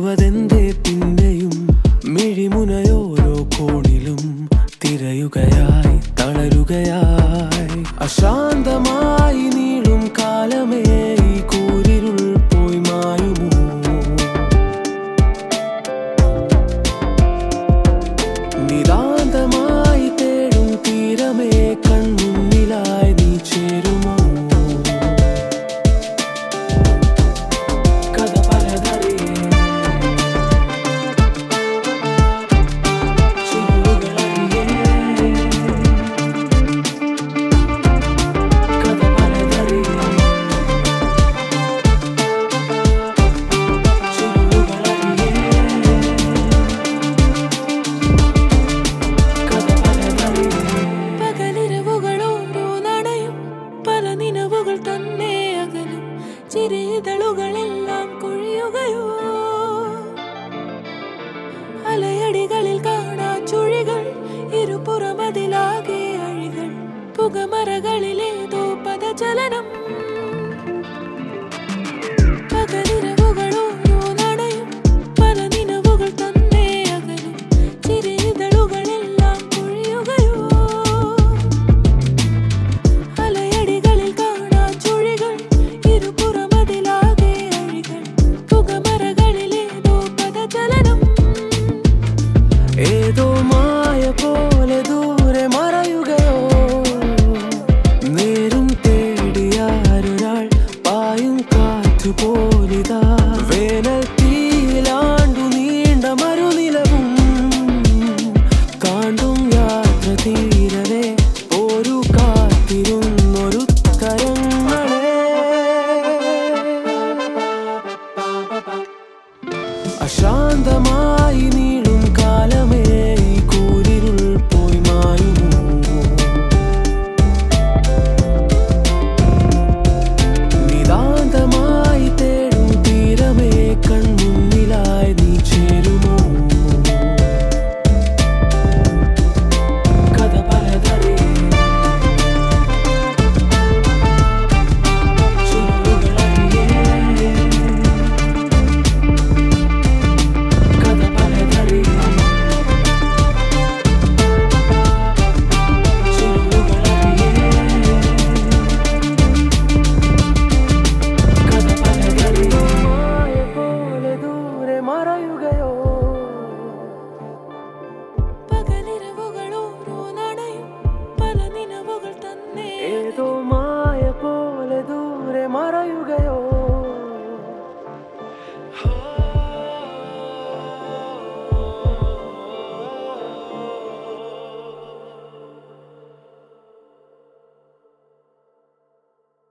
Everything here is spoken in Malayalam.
കാണുവതെന്തേ പിന്നെയും മിഴിമുനയോരോ കോണിലും തിരയുകയായി തളരുകയായി അശാന്തമായി നീളും കാലമേ ഈ കൂരിരുൾ പോയി മായുമോ നിതാന്തമായി തേടും തീരമേ കൺമുന്നിലായി നീ ചേരുമോ കഥ പലതറിയേ ചുരുളുകളറിയേ കഥ പലതറിയേ പകലിരവുകളോരോ നടയും പല നിലവുകൾ തന്നെ അകലും ചിരിതളുകളെല്ലാം കൊഴിയുകയോ അലയടികളിൽ കാണാ ചുഴികൾ ഇരുപുറമതിലാകെ അഴികൾ പുകമറകളിലേതോ പദചലനം പകലിരവുകളോരോ നടയും പല നിലവുകൾ തന്നെ അകലും ചിരിതളുകളെല്ലാം കൊഴിയുകയോ അലയടികളിൽ കാണാ ചുഴികൾ ഇരുപുറമതിലാകെ അഴികൾ പുകമറകളിലേതോ പദചലനം ഏതോ മായ പോലെ ദൂരെ മറയുകയോ നേരും തേടിയാരൊരാൾ പായും കാറ്റുപോലിതാ വേനൽ തീയിലാണ്ടു നീണ്ട മരുനിലവും കാണ്ടും യാത്ര തീരവേ ഒരു കാത്തിരുന്നൊരു തരങ്ങളെ അശാന്തമായി നീളും കാലമേ ഈ കൂരിരുൾ പോയി മായുമോ നിതാന്തമായി തേടും തീരമേ കൺമുന്നിലായി നീ ചേരുമോ കഥ പലതറിയേ ചുരുളുകളറിയേ കഥ പലതറിയേ ചുരുളുകളറിയേ കഥ പലതറിയേ മായ പോലെ ദൂരെ മറയുകയോ പകലിരവുകളോരോ നടയും പല നിലവുകൾ തന്നെ ഏതോ മായ പോലെ ദൂരെ മറയുകയോ